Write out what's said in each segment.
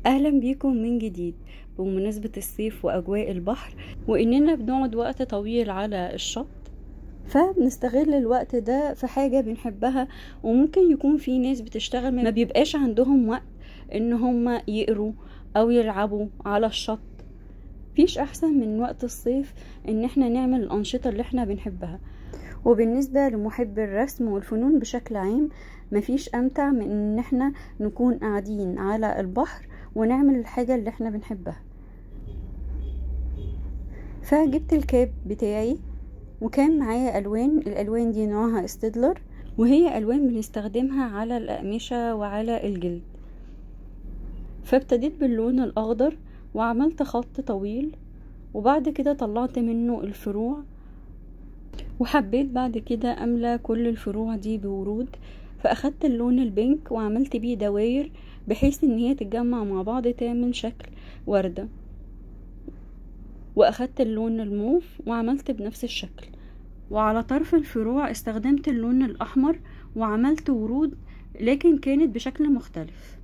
اهلا بيكم من جديد بمناسبة الصيف واجواء البحر واننا بنقعد وقت طويل على الشط فبنستغل الوقت ده في حاجة بنحبها وممكن يكون في ناس بتشتغل ما بيبقاش عندهم وقت ان هم يقروا او يلعبوا على الشط مفيش احسن من وقت الصيف ان احنا نعمل الانشطة اللي احنا بنحبها وبالنسبة لمحب الرسم والفنون بشكل عام مفيش امتع من ان احنا نكون قاعدين على البحر ونعمل الحاجة اللي احنا بنحبها فجبت الكاب بتاعي وكان معايا الوان الالوان دي نوعها استدلر وهي الوان بنستخدمها على الاقمشة وعلى الجلد فابتديت باللون الاخضر وعملت خط طويل وبعد كده طلعت منه الفروع وحبيت بعد كده املى كل الفروع دي بورود فاخدت اللون البينك وعملت بيه دواير بحيث ان هي تتجمع مع بعض تعمل شكل وردة واخدت اللون الموف وعملت بنفس الشكل وعلى طرف الفروع استخدمت اللون الاحمر وعملت ورود لكن كانت بشكل مختلف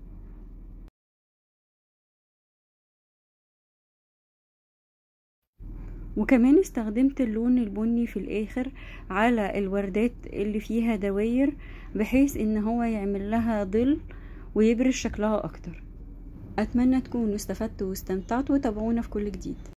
وكمان استخدمت اللون البني في الاخر على الوردات اللي فيها دواير بحيث ان هو يعمل لها ظل ويبرز شكلها اكتر اتمنى تكونوا استفدتوا واستمتعتوا وتابعونا في كل جديد